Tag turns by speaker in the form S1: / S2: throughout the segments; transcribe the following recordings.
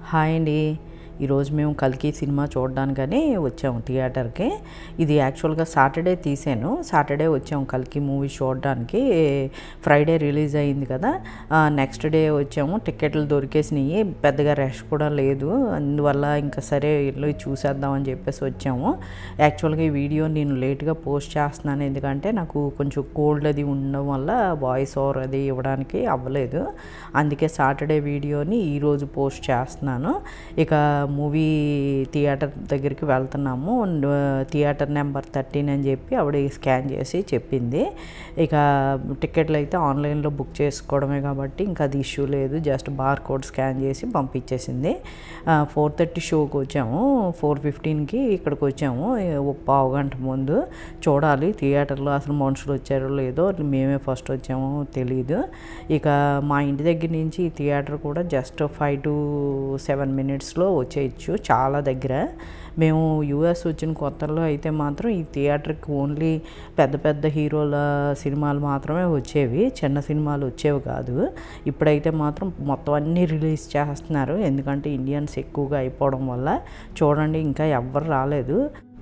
S1: hi అండి ఈరోజు మేము కల్కి సినిమా చూడడానికని వచ్చాము థియేటర్కి ఇది యాక్చువల్గా సాటర్డే తీసాను సాటర్డే వచ్చాము కల్కి మూవీ చూడడానికి ఫ్రైడే రిలీజ్ అయింది కదా నెక్స్ట్ డే వచ్చాము టికెట్లు దొరికేసినాయి పెద్దగా రష్ కూడా లేదు అందువల్ల ఇంకా సరే వెళ్ళి చూసేద్దామని చెప్పేసి వచ్చాము యాక్చువల్గా ఈ వీడియో నేను లేట్గా పోస్ట్ చేస్తున్నాను ఎందుకంటే నాకు కొంచెం కోల్డ్ అది ఉండడం వల్ల వాయిస్ ఓవర్ అది ఇవ్వడానికి అవ్వలేదు అందుకే సాటర్డే వీడియోని ఈరోజు పోస్ట్ చేస్తున్నాను ఇక మూవీ థియేటర్ దగ్గరికి వెళ్తున్నాము థియేటర్ నెంబర్ థర్టీన్ అని చెప్పి ఆవిడ స్కాన్ చేసి చెప్పింది ఇక టికెట్లు అయితే ఆన్లైన్లో బుక్ చేసుకోవడమే కాబట్టి ఇంకా అది ఇష్యూ లేదు జస్ట్ బార్ కోడ్ స్కాన్ చేసి పంపించేసింది ఫోర్ థర్టీ షోకి వచ్చాము ఫోర్ ఫిఫ్టీన్కి ఇక్కడికి వచ్చాము ఒక పావు గంట ముందు చూడాలి థియేటర్లో అసలు మనుషులు వచ్చారో లేదో మేమే ఫస్ట్ వచ్చామో తెలియదు ఇక మా ఇంటి దగ్గర నుంచి ఈ థియేటర్ కూడా జస్ట్ ఫైవ్ టు సెవెన్ మినిట్స్లో వచ్చేయచ్చు చాలా దగ్గర మేము యూఎస్ వచ్చిన కొత్తలో అయితే మాత్రం ఈ థియేటర్కి ఓన్లీ పెద్ద పెద్ద హీరోల సినిమాలు మాత్రమే వచ్చేవి చిన్న సినిమాలు వచ్చేవి కాదు ఇప్పుడైతే మాత్రం మొత్తం అన్నీ రిలీజ్ చేస్తున్నారు ఎందుకంటే ఇండియన్స్ ఎక్కువగా అయిపోవడం వల్ల చూడండి ఇంకా ఎవ్వరు రాలేదు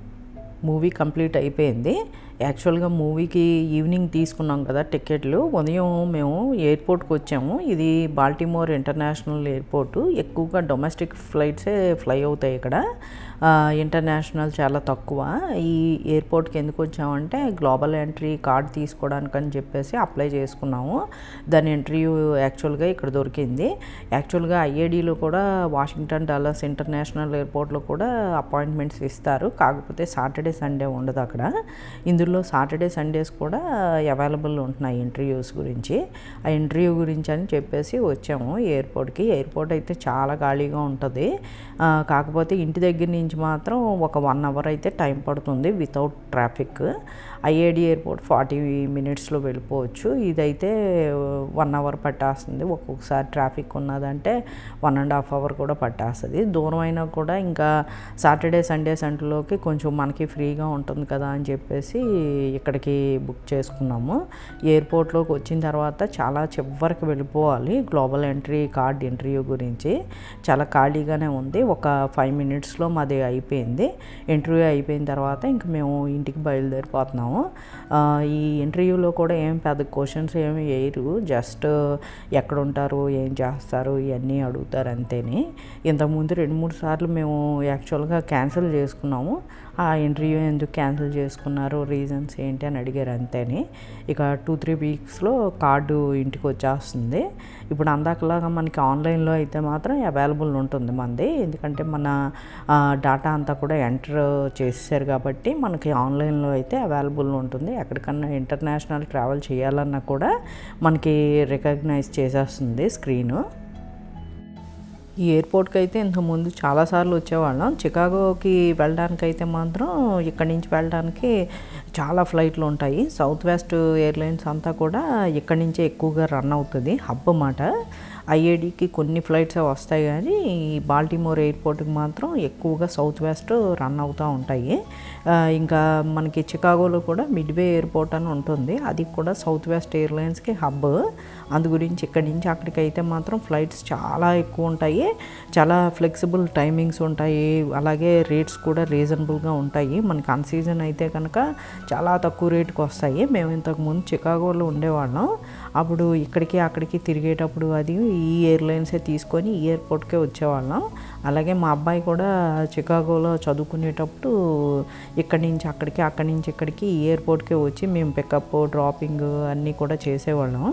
S1: మూవీ కంప్లీట్ అయిపోయింది యాక్చువల్గా మూవీకి ఈవినింగ్ తీసుకున్నాం కదా టికెట్లు ఉదయం మేము ఎయిర్పోర్ట్కి వచ్చాము ఇది బాల్టిమోర్ ఇంటర్నేషనల్ ఎయిర్పోర్టు ఎక్కువగా డొమెస్టిక్ ఫ్లైట్సే ఫ్లై అవుతాయి ఇక్కడ ఇంటర్నేషనల్ చాలా తక్కువ ఈ ఎయిర్పోర్ట్కి ఎందుకు వచ్చామంటే గ్లోబల్ ఎంట్రీ కార్డ్ తీసుకోవడానికి అని చెప్పేసి అప్లై చేసుకున్నాము దాని ఇంటర్వ్యూ యాక్చువల్గా ఇక్కడ దొరికింది యాక్చువల్గా ఐఏడీలో కూడా వాషింగ్టన్ డాలర్స్ ఇంటర్నేషనల్ ఎయిర్పోర్ట్లో కూడా అపాయింట్మెంట్స్ ఇస్తారు కాకపోతే సాటర్డే సండే ఉండదు అక్కడ ఇందులో సాటర్డే సండేస్ కూడా అవైలబుల్ ఉంటున్నాయి ఇంటర్వ్యూస్ గురించి ఆ ఇంటర్వ్యూ గురించి అని చెప్పేసి వచ్చాము ఎయిర్పోర్ట్కి ఎయిర్పోర్ట్ అయితే చాలా ఖాళీగా ఉంటుంది కాకపోతే ఇంటి దగ్గర నుంచి మాత్రం ఒక వన్ అవర్ అయితే టైం పడుతుంది without traffic IAD airport forty మినిట్స్లో వెళ్ళిపోవచ్చు ఇదైతే వన్ అవర్ పట్టేస్తుంది ఒక్కొక్కసారి ట్రాఫిక్ ఉన్నదంటే వన్ అండ్ హాఫ్ అవర్ కూడా పట్టేస్తుంది దూరం అయినా కూడా ఇంకా సాటర్డే సండే సెంటర్లోకి కొంచెం మనకి ఫ్రీగా ఉంటుంది కదా అని చెప్పేసి ఇక్కడికి బుక్ చేసుకున్నాము ఎయిర్పోర్ట్లోకి వచ్చిన తర్వాత చాలా చివరికి వెళ్ళిపోవాలి గ్లోబల్ ఎంట్రీ కార్డ్ ఇంటర్వ్యూ గురించి చాలా ఖాళీగానే ఉంది ఒక ఫైవ్ మినిట్స్లో మాది అయిపోయింది ఇంటర్వ్యూ అయిపోయిన తర్వాత ఇంక మేము ఇంటికి బయలుదేరిపోతున్నాము ఈ ఇంటర్వ్యూలో కూడా ఏం పెద్ద క్వశ్చన్స్ ఏమి వేయరు జస్ట్ ఎక్కడ ఉంటారు ఏం చేస్తారు ఇవన్నీ అడుగుతారు అంతేని ఇంతకుముందు రెండు మూడు సార్లు మేము యాక్చువల్గా క్యాన్సిల్ చేసుకున్నాము ఆ ఇంటర్వ్యూ ఎందుకు క్యాన్సిల్ చేసుకున్నారు రీజన్స్ ఏంటి అని అడిగారు అంతేని ఇక టూ త్రీ వీక్స్లో కార్డు ఇంటికి వచ్చేస్తుంది ఇప్పుడు అందాకలాగా మనకి ఆన్లైన్లో అయితే మాత్రం అవైలబుల్ ఉంటుంది మనది ఎందుకంటే మన డాటా అంతా కూడా ఎంటర్ చేసేసారు కాబట్టి మనకి ఆన్లైన్లో అయితే అవైలబుల్ ఉంటుంది ఎక్కడికన్నా ఇంటర్నేషనల్ ట్రావెల్ చేయాలన్నా కూడా మనకి రికగ్నైజ్ చేసేస్తుంది స్క్రీను ఈ ఎయిర్పోర్ట్కి అయితే ఇంతకుముందు చాలాసార్లు వచ్చేవాళ్ళం చికాగోకి వెళ్ళడానికి అయితే మాత్రం ఇక్కడి నుంచి వెళ్ళడానికి చాలా ఫ్లైట్లు ఉంటాయి సౌత్ వెస్ట్ ఎయిర్లైన్స్ అంతా కూడా ఇక్కడి నుంచే ఎక్కువగా రన్ అవుతుంది హబ్ అన్నమాట ఐఏడికి కొన్ని ఫ్లైట్స్ వస్తాయి కానీ ఈ బాల్టిమోర్ ఎయిర్పోర్ట్కి మాత్రం ఎక్కువగా సౌత్ వెస్ట్ రన్ అవుతూ ఉంటాయి ఇంకా మనకి చికాగోలో కూడా మిడ్వే ఎయిర్పోర్ట్ అని ఉంటుంది అది కూడా సౌత్ వెస్ట్ ఎయిర్లైన్స్కి హబ్ అందు గురించి ఇక్కడి నుంచి అక్కడికి అయితే మాత్రం ఫ్లైట్స్ చాలా ఎక్కువ ఉంటాయి చాలా ఫ్లెక్సిబుల్ టైమింగ్స్ ఉంటాయి అలాగే రేట్స్ కూడా రీజనబుల్గా ఉంటాయి మనకి అన్ సీజన్ అయితే కనుక చాలా తక్కువ రేటుకి వస్తాయి మేము ఇంతకుముందు చికాగోలో ఉండేవాళ్ళం అప్పుడు ఇక్కడికి అక్కడికి తిరిగేటప్పుడు అది ఈ ఎయిర్లైన్సే తీసుకొని ఈ ఎయిర్పోర్ట్కే వచ్చేవాళ్ళం అలాగే మా అబ్బాయి కూడా చికాగోలో చదువుకునేటప్పుడు ఇక్కడి నుంచి అక్కడికి అక్కడి నుంచి ఇక్కడికి ఈ ఎయిర్పోర్ట్కే వచ్చి మేము పికప్ డ్రాపింగ్ అన్నీ కూడా చేసేవాళ్ళం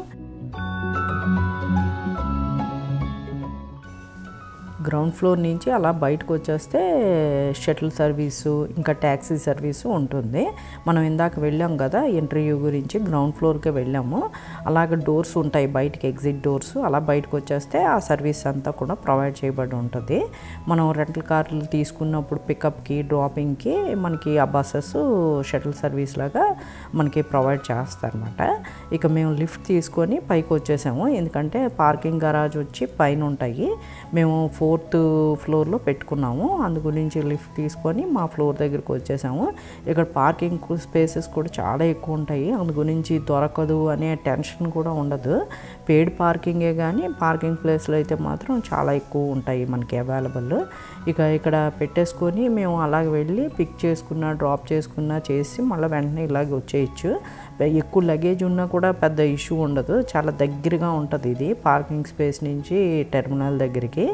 S1: గ్రౌండ్ ఫ్లోర్ నుంచి అలా బయటకు వచ్చేస్తే షటిల్ సర్వీసు ఇంకా ట్యాక్సీ సర్వీసు ఉంటుంది మనం ఇందాక వెళ్ళాం కదా ఇంటర్వ్యూ గురించి గ్రౌండ్ ఫ్లోర్కే వెళ్ళాము అలాగే డోర్స్ ఉంటాయి బయటికి ఎగ్జిట్ డోర్స్ అలా బయటకు వచ్చేస్తే ఆ సర్వీస్ అంతా కూడా ప్రొవైడ్ చేయబడి ఉంటుంది మనం రెంటల్ కార్లు తీసుకున్నప్పుడు పికప్కి డ్రాపింగ్కి మనకి ఆ బస్సెస్ షటిల్ సర్వీస్ లాగా మనకి ప్రొవైడ్ చేస్తారన్నమాట ఇక మేము లిఫ్ట్ తీసుకొని పైకి వచ్చేసాము ఎందుకంటే పార్కింగ్ గరాజ్ వచ్చి పైన ఉంటాయి మేము ఫోర్ ఫోర్త్ ఫ్లోర్లో పెట్టుకున్నాము అందు గురించి లిఫ్ట్ తీసుకొని మా ఫ్లోర్ దగ్గరికి వచ్చేసాము ఇక్కడ పార్కింగ్ స్పేసెస్ కూడా చాలా ఎక్కువ ఉంటాయి అందు గురించి దొరకదు అనే టెన్షన్ కూడా ఉండదు పెయిడ్ పార్కింగే కానీ పార్కింగ్ ప్లేస్లో అయితే మాత్రం చాలా ఎక్కువ ఉంటాయి మనకి అవైలబుల్ ఇక ఇక్కడ పెట్టేసుకొని మేము అలాగ వెళ్ళి పిక్ చేసుకున్న డ్రాప్ చేసుకున్న చేసి మళ్ళీ వెంటనే ఇలాగే వచ్చేయచ్చు ఎక్కువ లగేజ్ ఉన్నా కూడా పెద్ద ఇష్యూ ఉండదు చాలా దగ్గరగా ఉంటుంది ఇది పార్కింగ్ స్పేస్ నుంచి టెర్మినల్ దగ్గరికి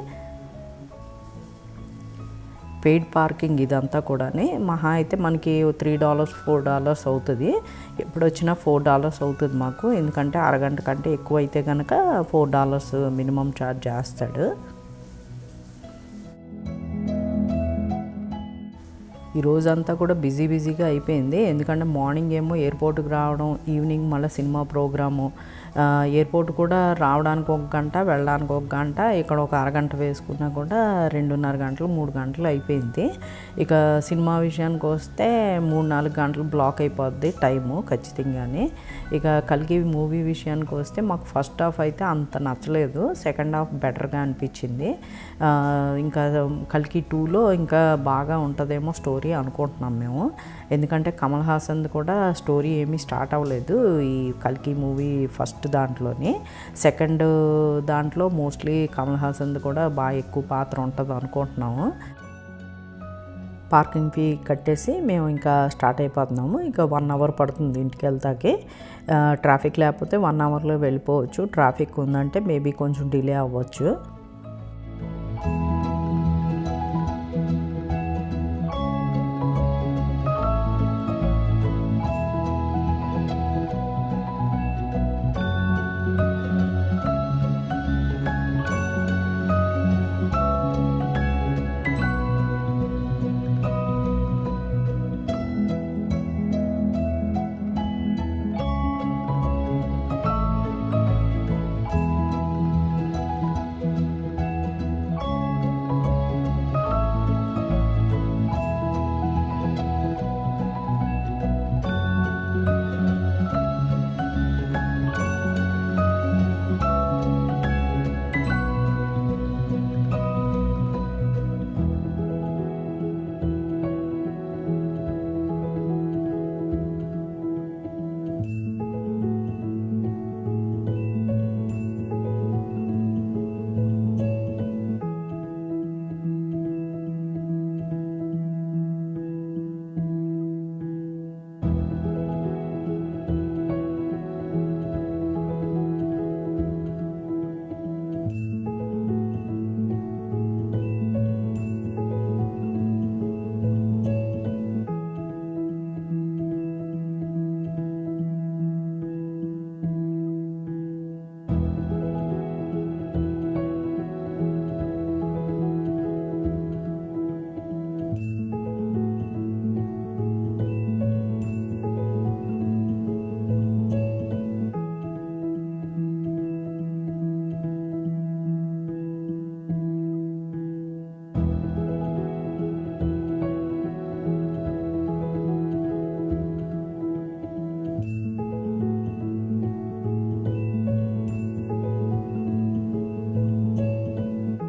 S1: పెయిడ్ పార్కింగ్ ఇదంతా కూడా మహా అయితే మనకి త్రీ డాలర్స్ ఫోర్ డాలర్స్ అవుతుంది ఎప్పుడు వచ్చినా ఫోర్ డాలర్స్ అవుతుంది మాకు ఎందుకంటే అరగంట కంటే ఎక్కువ అయితే కనుక ఫోర్ డాలర్స్ మినిమం ఛార్జ్ చేస్తాడు ఈ రోజంతా కూడా బిజీ బిజీగా అయిపోయింది ఎందుకంటే మార్నింగ్ ఏమో ఎయిర్పోర్ట్కి రావడం ఈవినింగ్ మళ్ళీ సినిమా ప్రోగ్రాము ఎయిర్పోర్ట్ కూడా రావడానికి ఒక గంట వెళ్ళడానికి ఒక గంట ఇక్కడ ఒక అరగంట వేసుకున్నా కూడా రెండున్నర గంటలు మూడు గంటలు అయిపోయింది ఇక సినిమా విషయానికి వస్తే మూడు నాలుగు గంటలు బ్లాక్ అయిపోద్ది టైము ఖచ్చితంగానే ఇక కలిగి మూవీ విషయానికి వస్తే మాకు ఫస్ట్ హాఫ్ అయితే అంత నచ్చలేదు సెకండ్ హాఫ్ బెటర్గా అనిపించింది ఇంకా కలికి టూలో ఇంకా బాగా ఉంటుందేమో స్టోరీ అనుకుంటున్నాం మేము ఎందుకంటే కమల్ హాసన్ కూడా స్టోరీ ఏమీ స్టార్ట్ అవ్వలేదు ఈ కల్కి మూవీ ఫస్ట్ దాంట్లోని సెకండ్ దాంట్లో మోస్ట్లీ కమల్ హాసన్ కూడా బాగా ఎక్కువ పాత్ర ఉంటుంది అనుకుంటున్నాము పార్కింగ్ ఫీ కట్టేసి మేము ఇంకా స్టార్ట్ అయిపోతున్నాము ఇంకా వన్ అవర్ పడుతుంది ఇంటికి వెళ్తాకి ట్రాఫిక్ లేకపోతే వన్ అవర్లో వెళ్ళిపోవచ్చు ట్రాఫిక్ ఉందంటే మేబీ కొంచెం డిలే అవ్వచ్చు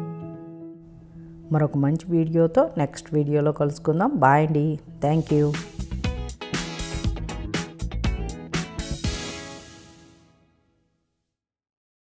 S1: మరొక మంచి వీడియోతో నెక్స్ట్ వీడియోలో కలుసుకుందాం బాయ్ అండి థ్యాంక్ యూ